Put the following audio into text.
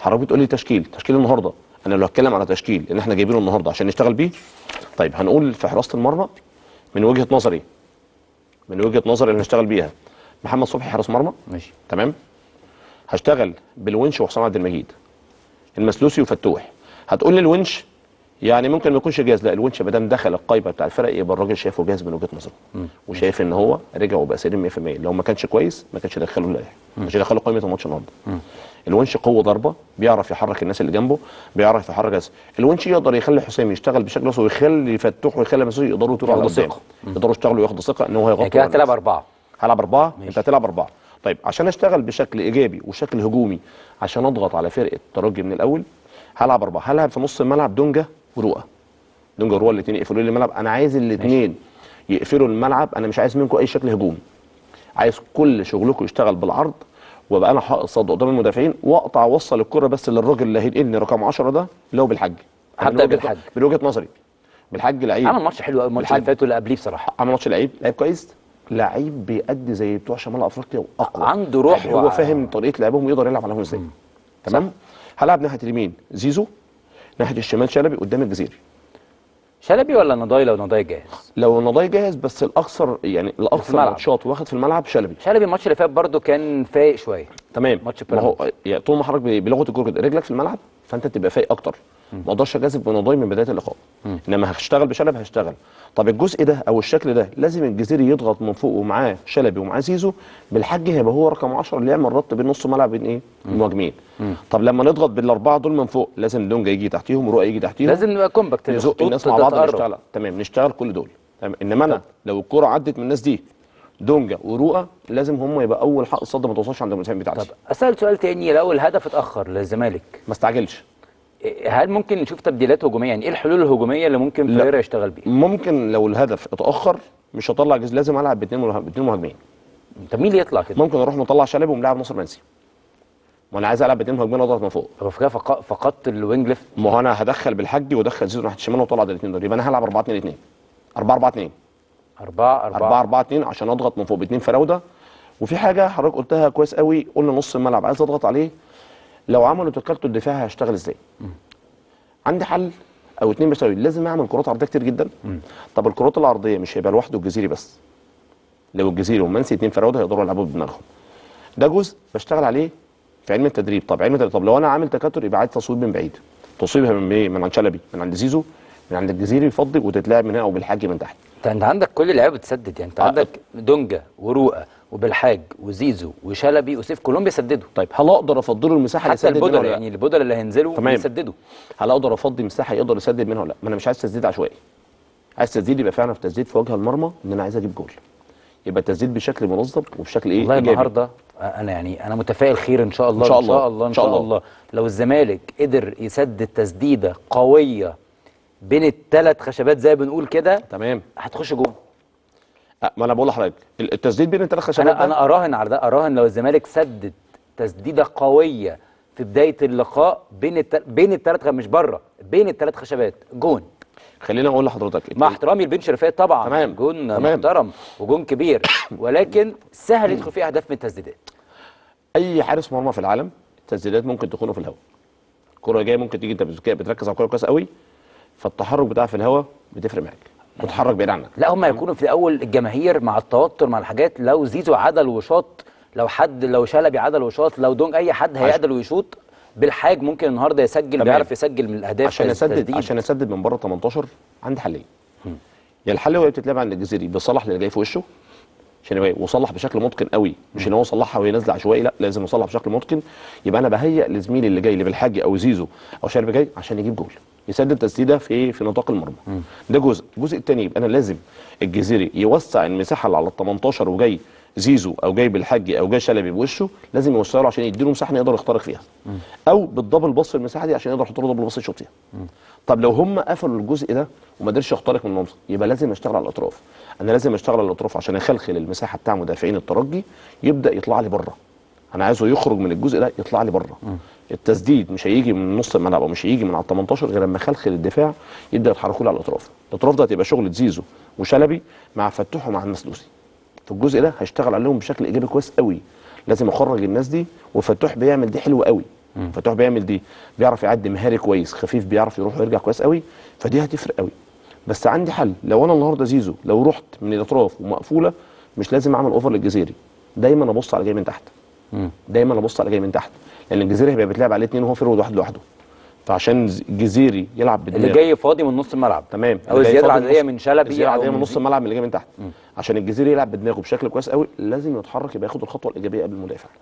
حضرتك بتقول لي تشكيل تشكيل النهارده انا لو هتكلم على تشكيل ان احنا جايبينه النهارده عشان نشتغل بيه طيب هنقول في حراسه المرمى من وجهه نظري من وجهه نظري اللي هنشتغل بيها محمد صبحي حارس مرمى ماشي تمام هشتغل بالونش وحسام عبد المجيد المسلوسي وفتوح هتقول لي الونش يعني ممكن ما يكونش جاهز لا الونش ما دام دخل القايمه بتاع الفرق يبقى الراجل شايفه جاهز من وجهه نظره وشايف ان هو رجع وبقى سليم 100% لو ما كانش كويس ما كانش دخله اللائحه مش دخله قائمه الماتش النهارده الونش قوه ضربه بيعرف يحرك الناس اللي جنبه بيعرف يحرك ناس الونش يقدر يخلي حسام يشتغل بشكل اساسي ويخلي فتوح ويخلي مسؤول يقدروا يطيروا على ياخدوا قدام ثقة. يقدروا يشتغلوا وياخدوا ثقه ان هو هيغطي يعني كده على هتلعب الناس. اربعه هلعب اربعه ماشي. انت هتلعب اربعه طيب عشان اشتغل بشكل ايجابي وشكل هجومي عشان اضغط على فرقه ترجي من الاول هلعب اربعه هلعب في نص الملعب دونجا ورؤى دونجا ورؤى الاثنين يقفلوا لي الملعب انا عايز الاثنين يقفلوا الملعب انا مش عايز منكم اي شكل هجومي عايز كل شغلكم يشتغل بالعرض وابقى انا حائط صد قدام المدافعين واقطع اوصل الكره بس للراجل اللي هينقلني رقم 10 ده اللي هو بالحج هبدأ من وجهة- بالحج. من وجهه نظري بالحج لعيب عمل ماتش حلو قوي الماتش اللي بالحج. فات واللي قبليه بصراحه عمل ماتش لعيب لعيب كويس لعيب بيأدي زي بتوع شمال افريقيا واقوى عنده روح هو وع- فاهم طريقه لعبهم ويقدر يلعب عليهم ازاي تمام هلعب ناحيه اليمين زيزو ناحيه الشمال شلبي قدام الجزيري شلبي ولا نضاي لو نضاي جاهز لو نضاي جاهز بس الاكثر يعني الاكثر الملعب. ماتشات واخد في الملعب شلبي شلبي الماتش اللي فات برده كان فايق شويه تمام ماتش ما هو يعني طول ما حضرتك ب- بلغه الكوره كده رجلك في الملعب فانت تبقى فايق اكتر ما اقدرش اجازف بنضاي من بدايه اللقاء انما هشتغل بشلبي هشتغل طب الجزء ده او الشكل ده لازم الجزيري يضغط من فوق ومعاه شلبي ومعاه زيزو بالحج هيبقى هو رقم 10 اللي يعمل ربط بين نص ملعب بين ايه المهاجمين طب لما نضغط بالاربعه دول من فوق لازم دونجا يجي تحتيهم ورؤى يجي تحتيهم لازم نبقى كومباكت نزق الخطوط الناس مع بعض تتقرب. نشتغل تمام نشتغل كل دول تمام انما انا لو الكوره عدت من الناس دي دونجا ورؤى لازم هم يبقى اول حق صد ما توصلش عند المدافعين بتاعتي طب اسال سؤال تاني لو الهدف اتاخر للزمالك ما استعجلش إيه- هل ممكن نشوف تبديلات هجوميه يعني ايه الحلول الهجوميه اللي ممكن لا. فيريرا يشتغل بيها ممكن لو الهدف اتاخر مش هطلع جزء لازم العب باثنين مه- باثنين مهاجمين طب مين اللي يطلع كده ممكن اروح مطلع شلبي وملاعب ناصر منسي وانا عايز العب باثنين مهاجمين اضغط من فوق طب كده فق- فقدت الوينج ليفت ما هو انا هدخل بالحج وادخل زيزو ناحيه الشمال واطلع الاثنين دول يبقى انا هلعب 4 2 2 4 4 2 4 4 4 4 2 عشان اضغط من فوق باثنين فراوده وفي حاجه حضرتك قلتها كويس قوي قلنا نص الملعب عايز اضغط عليه لو عملوا تكالته الدفاع هيشتغل ازاي عندي حل او اتنين بيساوي لازم اعمل كرات عرضيه كتير جدا طب الكرات العرضيه مش هيبقى لوحده الجزيري بس لو الجزيري ومنسي اتنين فراوده هيقدروا يلعبوا بدماغهم ده جزء بشتغل عليه في علم التدريب طب علم التدريب طب لو انا عامل تكتل يبقى عايز تصويب من بعيد تصويبها من ايه من عند شلبي من عند زيزو من عند الجزيري يفضي وتتلعب من هنا او بالحاج من تحت انت انت عندك كل اللعيبه بتسدد يعني انت آه. عندك دونجا ورؤى وبالحاج وزيزو وشلبي وسيف كلهم بيسددوا طيب هل اقدر افضله المساحه اللي حتى يسدد منها البودر ولا لا؟ يعني البودر اللي هينزلوا تمام. بيسددوا هل اقدر افضي مساحه يقدر يسدد منها ولا لا؟ ما انا مش عايز تسديد عشوائي. عايز تسديد يبقى فعلا في تسديد في وجه المرمى ان انا عايز اجيب جول. يبقى التسديد بشكل منظم وبشكل ايه؟ والله إيجابي. النهارده انا يعني انا متفائل خير ان شاء الله إن شاء ان شاء الله. الله ان شاء الله لو الزمالك قدر يسدد تسديده قويه بين الثلاث خشبات زي ما بنقول كده تمام هتخش جون أه، ما انا بقول لحضرتك ال- التسديد بين الثلاث خشبات انا انا اراهن على ده اراهن لو الزمالك سدد تسديده قويه في بدايه اللقاء بين التل... بين الثلاث مش بره بين الثلاث خشبات جون خليني اقول لحضرتك مع احترامي لبن شرفات طبعا تمام. جون تمام. محترم وجون كبير ولكن سهل يدخل فيه اهداف من التسديدات اي حارس مرمى في العالم التسديدات ممكن تكون في الهواء. الكره جايه ممكن تيجي انت بتك- بتركز على الكوره كويس قوي فالتحرك بتاعها في الهواء بتفرق معاك. بتتحرك بعيد عنك. لا هم هيكونوا في الاول الجماهير مع التوتر مع الحاجات لو زيزو عدل وشاط لو حد لو شلبي عدل وشاط لو دونج اي حد هيعدل ويشوط بالحاج ممكن النهارده يسجل تمام. بيعرف يسجل من الاهداف عشان تس- اسدد تسديد. عشان اسدد من بره 18 عندي حلين يا الحل وهي بتتلعب عند الجزيري بيصلح اللي جاي في وشه عشان يبقى وصلح بشكل متقن قوي مش ان هو صلحها وهي نازله عشوائي لا لازم يصلح بشكل متقن يبقى انا بهيئ لزميلي اللي جاي لي بالحاج او زيزو او شارب جاي عشان يجيب جول يسدد تسديده في ايه في نطاق المرمى ده جزء الجزء الثاني يبقى انا لازم الجزيري يوسع المساحه اللي على ال 18 وجاي زيزو او جاي بالحاج او جاي شلبي بوشه لازم يوسع له عشان يديله مساحه إنه يقدر يخترق فيها او بالدبل باص المساحه دي عشان يقدر يحط له دبل باص يشوط فيها طب لو هم قفلوا الجزء ده وما قدرش يخترق من النص يبقى لازم اشتغل على الاطراف انا لازم اشتغل على الاطراف عشان اخلخل المساحه بتاع مدافعين الترجي يبدا يطلع لي بره انا عايزه يخرج من الجزء ده يطلع لي بره التسديد مش هيجي من نص الملعب او مش هيجي من على ال 18 غير لما اخلخل الدفاع يبدا يتحركوا لي على الاطراف الاطراف ده هتبقى شغل زيزو وشلبي مع فتوح ومع المسلوسي في الجزء ده هيشتغل عليهم بشكل ايجابي كويس قوي لازم اخرج الناس دي وفتوح بيعمل دي حلوه قوي فتوح بيعمل دي بيعرف يعدي مهاري كويس خفيف بيعرف يروح ويرجع كويس قوي فدي هتفرق قوي بس عندي حل لو انا النهارده زيزو لو رحت من الاطراف ومقفوله مش لازم اعمل اوفر للجزيري دايما ابص على جاي من تحت مم. دايما ابص على جاي من تحت لان الجزيري هيبقى بيتلعب عليه اتنين وهو فيرود واحد لوحده فعشان ز- الجزيري يلعب اللي بدماغه جاي فاضي من نص الملعب تمام او اللي جاي الزياده فاضي العدديه نص- من شلبي الزياده أو العدديه من من نص زي- الملعب من اللي جاي من تحت عشان الجزيري يلعب بدماغه بشكل كويس قوي لازم يتحرك يبقى ياخد الخطوه الايجابيه قبل المدافع